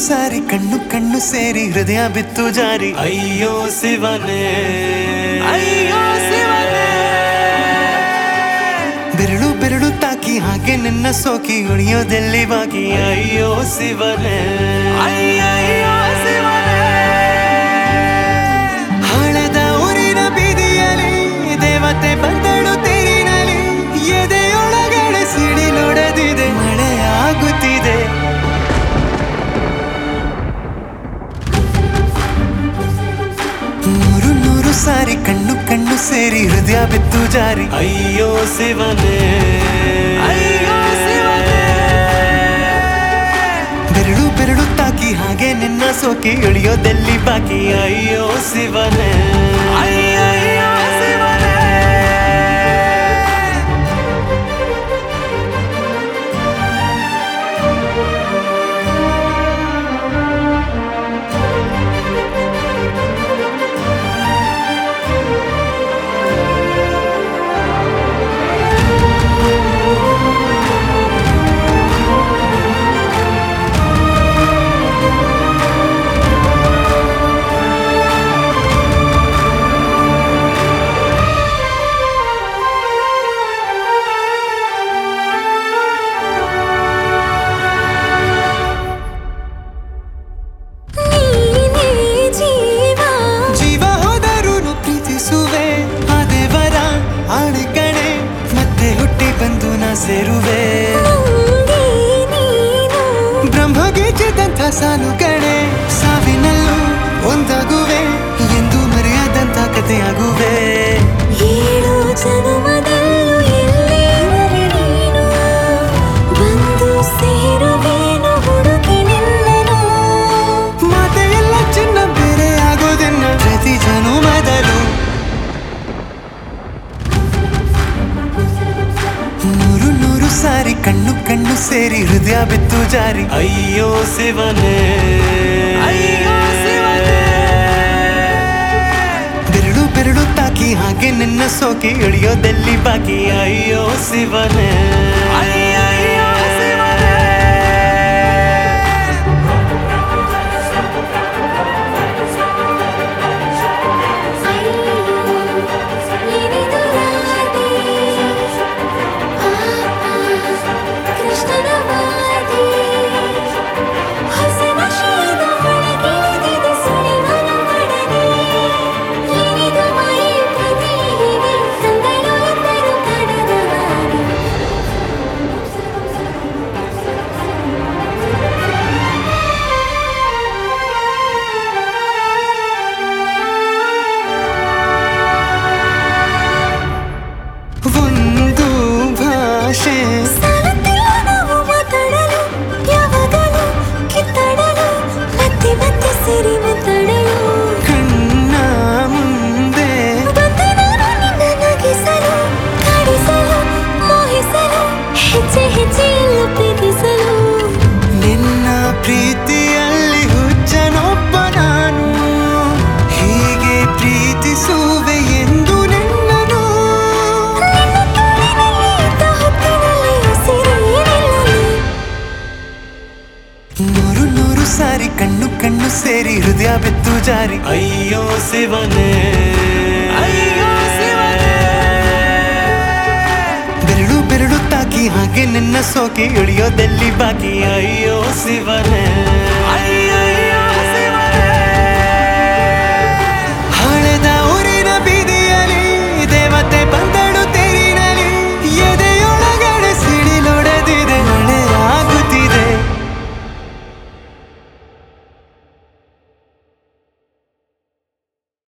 ಸಾರಿ ಕಣ್ಣು ಕಣ್ಣು ಸೇರಿ ಹೃದಯ ಬಿತ್ತು ಜಾರಿ ಅಯ್ಯೋ ಶಿವನೇ ಅಯ್ಯೋ ಶಿವನೇ ಬೆರಳು ಬೆರಳು ತಾಕಿ ಹಾಗೆ ನಿನ್ನ ಸೋಕಿ ಉಳಿಯೋದೆಲ್ಲಿ ಬಾಕಿ ಅಯ್ಯೋ ಶಿವನೇ ಅಯ್ಯಯ್ಯೋ ಶಿವನೇ ಹಣದ ಊರಿನ ಬೀದಿಯಲ್ಲಿ ದೇವತೆ ಬಂದಳು ತೇರಿನಲ್ಲಿ ಎದೆಯೊಳಗಡೆ ಸಿಡಿಲೊಡೆದಿದೆ ಮಳೆ ಆಗುತ್ತಿದೆ ನೂರು ನೂರು ಸಾರಿ ಕಣ್ಣು ಕಣ್ಣು ಸೇರಿ ಹೃದಯ ಬಿತ್ತು ಜಾರಿ ಅಯ್ಯೋ ಶಿವನೇ ಅಯ್ಯೋ ಶಿವನೇ ಬೆರಳು ಬೆರಳು ತಾಕಿ ಹಾಗೆ ನಿನ್ನ ಸೋಕಿ ಇಳಿಯೋದೆಲ್ಲಿ ಬಾಕಿ ಅಯ್ಯೋ ಶಿವನೇ ಅಯ್ಯಯ್ಯೋ ಶಿವನೇ ನೀನೇ ಜೀವ ಜೀವ ಹೋದರೂ ಪ್ರೀತಿಸುವೆ ಆ ದೇವರ ಆಣೆಗಣೆ ಮತ್ತೆ ಹುಟ್ಟಿ ಬಂದು ನಾ ಸೇರುವೆ ನಂಗೆ ನೀನು ಬ್ರಹ್ಮಗೀಚಿದಂಥ ಸಾಲು ಕಣೆ ಸಾವಿನಲ್ಲೂ ಒಂದಾಗುವೆ ಎಂದು ಮರೆಯದಂಥ ಕಥೆಯಾಗುವೆ ಏಳು ಜನುಮದಲ್ಲೂ ಎಲ್ಲಿರುವೆ ನೀನು ಬಂದು ಸೇರುವೇನು ಹುಡುಕಿ ನಿನ್ನನು ಮಾತೆಲ್ಲ ಚಿನ್ನ ಬೇರೆ ಆಗೋದನ್ನ ಪ್ರತಿ ಜನುಮದಲು ನೂರು ನೂರು ಸಾರಿ ಕಣ್ಣು ಕಣ್ಣು ಸೇರಿ ಹೃದಯ ಬಿತ್ತು ಜಾರಿ ಅಯ್ಯೋ ಶಿವನೇ ಅಯ್ಯೋ ಶಿವನೇ. ಬೆರಳು ಬೆರಳು ತಾಕಿ ಹಾಗೆ ನಿನ್ನ ಸೋಕಿ ಇಳಿಯೋದೆಲ್ಲಿ ಬಾಕಿ ಅಯ್ಯೋ ಶಿವನೇ ಅಯ್ಯಯ್ಯೋ ಶಿವನೇ. ಏನಿದು ರಾಧೆ ಕೃಷ್ಣನ ವಾದಿ ಹಸನ ಶೀದ ಒಳಗಿಳಿದಿದೆ ಸುಳಿವನ ಪಡದೆ ಏನಿದು ಮಾಯೆ ಪ್ರತಿ ಹೀಗೆ ತಂದಳು ಎಂದರು ಕಡದವಾಗಿ ಒಂದು ಭಾಷೆ ಸಾಲುತ್ತಿಲ್ಲ ನಾವು ಮಾತಾಡಲು ಯಾವಾಗಲೂ ಕಿತ್ತಾಡಲು ಮತ್ತೆ ಮತ್ತೆ ಸೇರಿ ಮಾತಾಡಲು ಕಣ್ಣ ಮುಂದೆ ಬಂದೆ ನಾನು ನಿನ್ನ ನಗಿಸಲು ಕಾಡಿಸಲು ಮೋಹಿಸಲು ಹೆಜ್ಜೆ ಹೆಜ್ಜೆಯಲ್ಲೂ ಪ್ರೀತಿಸಲು ನಿನ್ನ ಪ್ರೀತಿಯಲ್ಲಿ ಹುಚ್ಚನೊಬ್ಬ ನಾನು ಹೀಗೆ ಪ್ರೀತಿಸುವೆ ಎಂದು ನಿನ್ನನು ನಿನ್ನ ತೋಳಿನಲ್ಲಿ ಇದ್ದ ಹೊತ್ತಿನಲ್ಲಿ ಉಸಿರೇನಿಲ್ಲಲು ನೂರು ನೂರು ಸಾರಿ ಕಣ್ಣು ಕಣ್ಣು ಸೇರಿ ಹೃದಯ ಬಿತ್ತು ಜಾರಿ ಅಯ್ಯೋ ಶಿವನೇ ಅಯ್ಯೋ ಶಿವನೇ. ಬೆರಳು ಬೆರಳು ತಾಕಿ ಹಾಗೆ ನಿನ್ನ ಸೋಕಿ ಇಳಿಯೋದೆಲ್ಲಿ ಬಾಕಿ ಅಯ್ಯೋ ಶಿವನೇ